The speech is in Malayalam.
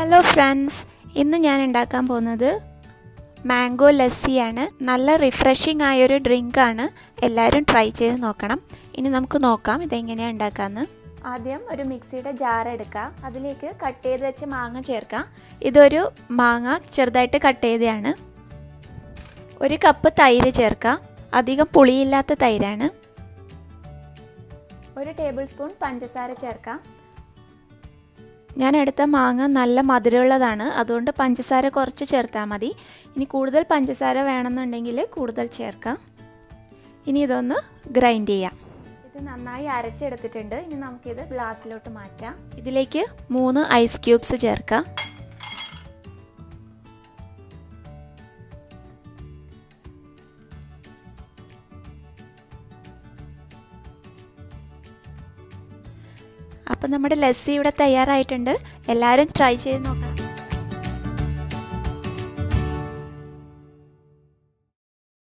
ഹലോ ഫ്രണ്ട്സ് ഇന്ന് ഞാൻ ഉണ്ടാക്കാൻ പോകുന്നത് മാംഗോ ലസ്സിയാണ് നല്ല റിഫ്രഷിംഗ് ആയൊരു ഡ്രിങ്കാണ് എല്ലാവരും ട്രൈ ചെയ്ത് നോക്കണം ഇനി നമുക്ക് നോക്കാം ഇതെങ്ങനെയാണ് ഉണ്ടാക്കാമെന്ന് ആദ്യം ഒരു മിക്സിയുടെ ജാർ എടുക്കുക അതിലേക്ക് കട്ട് ചെയ്ത് വെച്ച മാങ്ങ ചേർക്കാം ഇതൊരു മാങ്ങ ചെറുതായിട്ട് കട്ട് ചെയ്തതാണ് ഒരു കപ്പ് തൈര് ചേർക്കാം അധികം പുളിയില്ലാത്ത തൈരാണ് ഒരു ടേബിൾ സ്പൂൺ പഞ്ചസാര ചേർക്കാം ഞാൻ എടുത്ത മാങ്ങ നല്ല മധുരമുള്ളതാണ് അതുകൊണ്ട് പഞ്ചസാര കുറച്ച് ചേർത്താൽ മതി ഇനി കൂടുതൽ പഞ്ചസാര വേണമെന്നുണ്ടെങ്കിൽ കൂടുതൽ ചേർക്കാം ഇനി ഇതൊന്ന് ഗ്രൈൻഡ് ചെയ്യാം ഇത് നന്നായി അരച്ചെടുത്തിട്ടുണ്ട് ഇനി നമുക്കിത് ഗ്ലാസ്സിലോട്ട് മാറ്റാം ഇതിലേക്ക് മൂന്ന് ഐസ് ക്യൂബ്സ് ചേർക്കാം അപ്പം നമ്മുടെ ലസ്സി ഇവിടെ തയ്യാറായിട്ടുണ്ട് എല്ലാവരും ട്രൈ ചെയ്ത് നോക്കണം